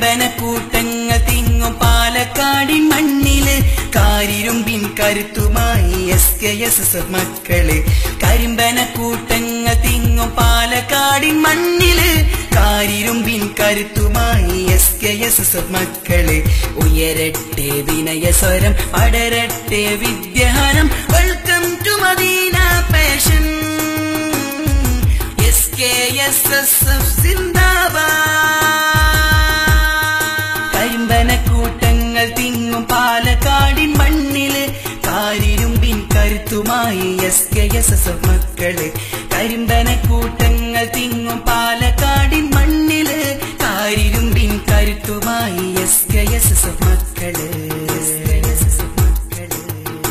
കരിമ്പന കൂട്ടങ്ങൾ തിങ്ങും പാലക്കാടിൻ മണ്ണില് കാരിരുമ്പിൻ കരുത്തുമായി എസ് കെ എസ് എസ് മക്കള് കരിമ്പന കൂട്ടങ്ങൾ തിങ്ങും പാലക്കാടിൻ മണ്ണില് കാരിരുമ്പിൻ കരുത്തുമായി എസ് കെ എസ് എസ് മക്കള് ഉയരട്ടെ വിനയസ്വരം പടരട്ടെ വിദ്യഹരം welcome to Madina passion S K S S F കരിമ്പന കൂട്ടങ്ങൾ തിങ്ങും പാലക്കാടിൻ മണ്ണില് കാരിരുമ്പിൻ കരുത്തുമായി S K S S F മക്കള് കരിമ്പന കൂട്ടങ്ങൾ തിങ്ങും പാലക്കാടിൻ മണ്ണില് കാരിരുമ്പിൻ കരുത്തുമായി S K S S F മക്കള് മക്കള്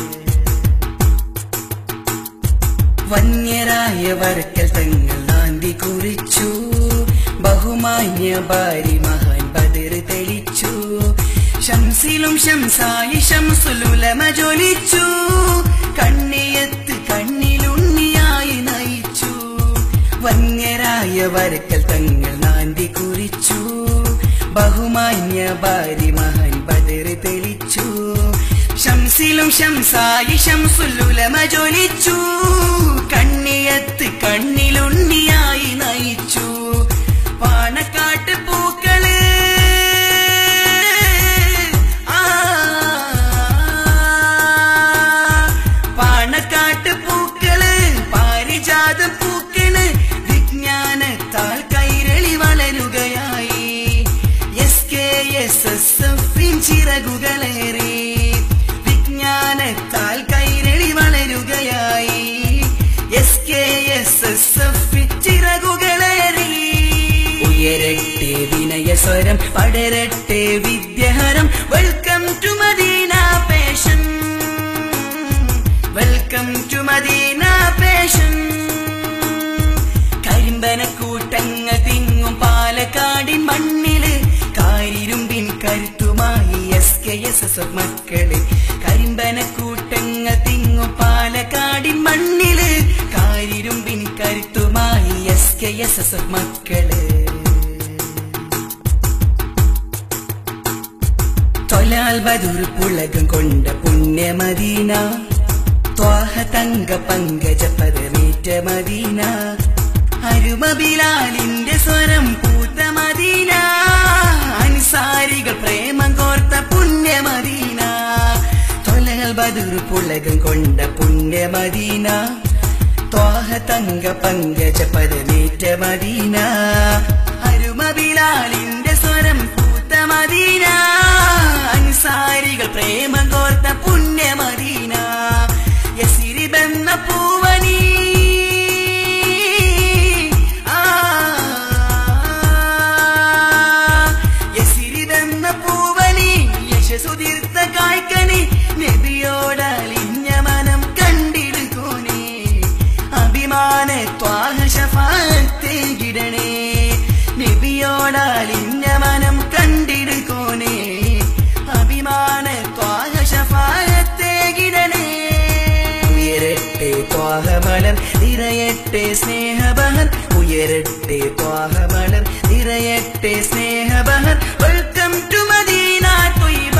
വന്യരായ വർക്കൽ തങ്ങൾ നാന്തി കുറിച്ചു ബഹുമാന്യ ഭാരി മഹാൻ ബദിർ തെളിച്ചു ശംസിലും ശംസായി ശംസുലുലമ ജ്വലിച്ചു കണ്ണിയത്ത് കണ്ണിലുണ്ണിയായി നയിച്ചു വന്യരായ വർക്കൽ തങ്ങൾ നാന്തി കുറിച്ചു ബഹുമാന്യ ഭാരി മഹാൻ ബദിർ തെളിച്ചു ശംസിലും ശംസായി ശംസുല്ലുലമ ജ്വലിച്ചു കണ്ണിയത്ത് കണ്ണിലുണ്ണിയായി നയിച്ചു പാണക്കാട്ട് പൂക്കള് ആ, പാണക്കാട്ട് പൂക്കള് പാരിജാത പൂക്കള് വിജ്ഞാനത്താൽ കൈരളി വളരുകയായി എസ് കെ എസ് എസ് എഫിൻ ചിറകുകളേറി വിജ്ഞാനത്താൽ കൈരളി വളരുകയായി S K S S F ചിറകുകളേറി ഉയരട്ടെ വിനയസ്വരം പടരട്ടെ വിദ്യഹരം വെൽക്കം ടു മദീന പേഷൻ വെൽക്കം ടു മദീന പേഷൻ കരിമ്പന കൂട്ടങ്ങൾ തിങ്ങും പാലക്കാടിൻ മണ്ണില് കാരിരുമ്പിൻ കരുത്തുമായി എസ് കെ എസ് എസ് മക്കള് കരിമ്പന കൂട്ടങ്ങൾ തിങ്ങും പാലക്കാടിൻ മണ്ണില് കാരിരുമ്പിൻ കരുത്തുമായി എസ് കെ എസ് എസ് മക്കള് തൊലാൽ ബദുർ പുളകം കൊണ്ട പുണ്യമദീന ത്വാഹ തങ്ക പങ്കജ പദമേറ്റ മദീന അരുമബിലാലിന്റെ സ്വരം പൂത്ത മദീന അൻസാരികൾ പ്രേമം കോർത്ത പുണ്യമദീന തൊലകൾ ബദുർ പുളകം കൊണ്ട പുണ്യമദീന ത്വാഹ തങ്ക പങ്കജ പദമേറ്റ മദീന അരുമബിലാലിന്റെ സ്വരം പൂത്ത മദീന അൻസാരികൾ പ്രേമം കോർത്ത പുണ്യമദീന യസിരിബെന്ന പൂവനി ആ, യസിരിബെന്ന പൂവനി യശസുതീർത്ത കായ്ക്കനി നബിയോടലിഞ്ഞ മനം കണ്ടിടുകോനെ അഭിമാന ത്വാഹ ശഫാത്തെ കിടണേ നബിയോടലിഞ്ഞ മനം കണ്ടിടുകോനെ അഭിമാന ത്വാഹ ശഫാത്തെ കിടണേ ഉയരട്ടെ ത്വാഹമലർ നിറയട്ടെ സ്നേഹബഹർ ഉയരട്ടെ ത്വാഹമലർ നിറയട്ടെ സ്നേഹബഹർ welcome to Madina Thoiba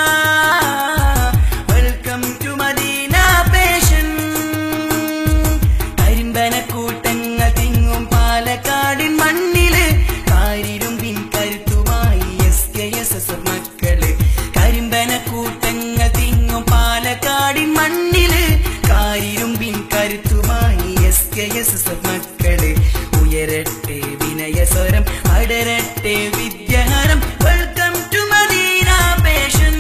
welcome to Madina പേഷൻ കരിമ്പന കൂട്ടങ്ങൾ തിങ്ങും പാലക്കാടിൻ മണ്ണില് കാരിരുമ്പിൻ കരുത്തുമായി എസ് കെ എസ് എസ് മക്കള് കരിമ്പന കൂട്ടങ്ങൾ തിങ്ങും പാലക്കാടിൻ മണ്ണില് കാരിരുമ്പിൻ കരുത്തുമായി എസ് കെ എസ് എസ് മക്കള് ഉയരട്ടെ വിനയസ്വരം അടരട്ടെ വിദ്യഹരം വെൽക്കം ടു മദീന പേഷൻ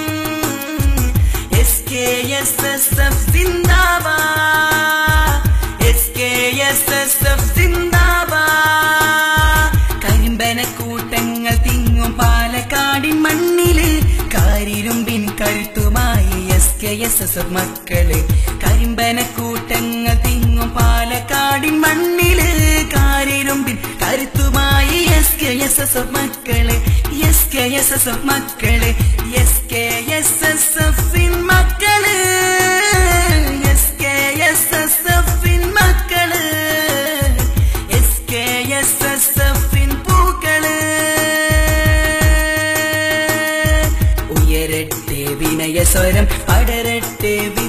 S K S S F സിന്ദാബാ S K S S F സിന്ദാബാ കരിമ്പന കൂട്ടങ്ങൾ തിങ്ങും പാലക്കാടിൻ മണ്ണില് കാരിരുമ്പിൻ കരുത്തുമായി എസ് കെ എസ് എസ് മക്കള് കരിമ്പന കൂട്ടങ്ങൾ തിങ്ങും പാലക്കാടിൻ മണ്ണില് കാരിരുമ്പിൻ കരുത്തുമായി എസ് കെ എസ് എസ് മക്കള് എസ് കെ എസ് എസ് മക്കള് എസ് കെ എസ് എസ് എഫിൻ മക്കള് എസ് കെ എസ് എസ് എഫിൻ മക്കള് എസ് കെ എസ് എസ് എഫിൻ പൂക്കള് വിനയ സ്വരം പടരട്ടെ